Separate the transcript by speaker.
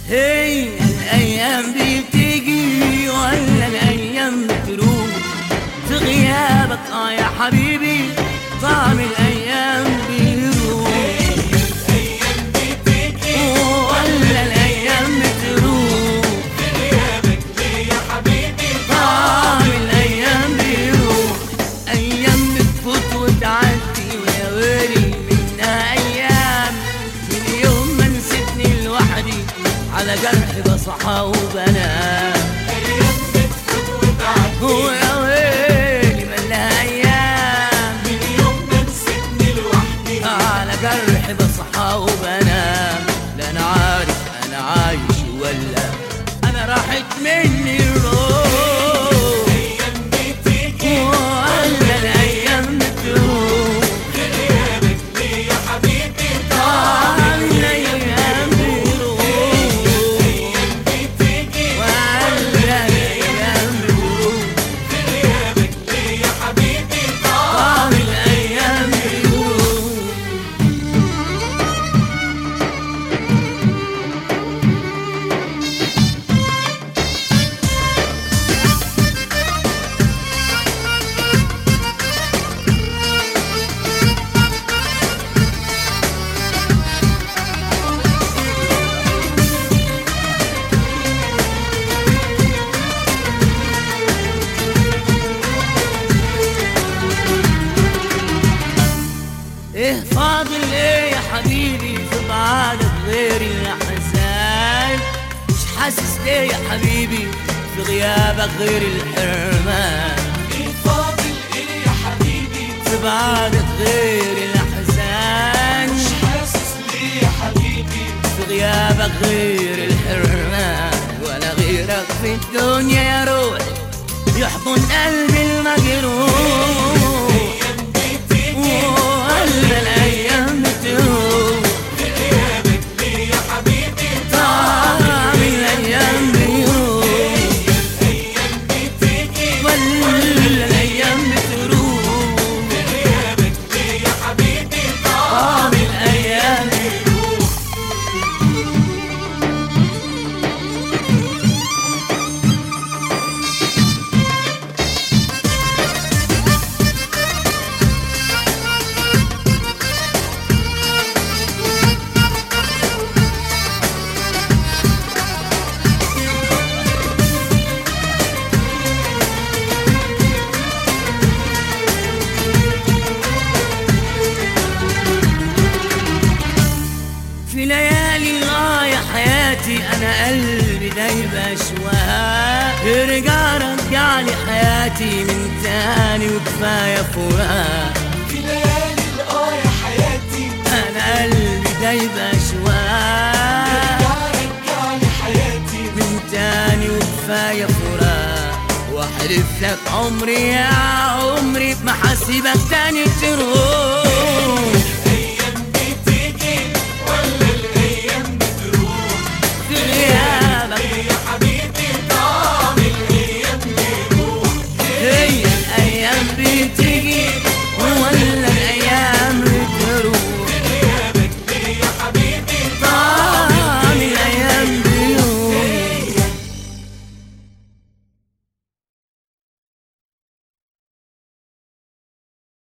Speaker 1: هي الايام بتيجي ولا الايام بتروح في غيابك اه يا حبيبي طعم الايام بيروح ولا الايام بتروح طعم الايام بيروح ايام بتفوت وتعدي ويا ويلي منها ايام من يوم ما نسيتني لوحدي على جرح بصحى وبنام ويا ويلي منها ايام على جرح بصحى وبنام لا انا عارف انا عايش ولا انا راحت مني الروح ولا الايام بتروح طعم الايام بيروح ولا الايام بتروح طعم الايام بيروح ايه فاضل ايه يا حبيبي في بعدك غير الاحزان مش حاسس ليه يا حبيبي في غيابك غير الحرمان في بعدك غير الاحزان في غيابك غير الحرمان ولا غيرك في الدنيا يا روحي يحضن قلبي المجروح ولا الايام بتروح طعم الايام بيروح ولا الايام بتروح طعم الايام بيروح في ليالي الغاية حياتي أنا قلبي دايب أشواق ارجع رجع لي حياتي من تاني وكفاية فراق أنا قلبي دايب أشواق من تاني وكفاية فراق واحلف لك عمري يا عمري ما حسيبك تاني تروح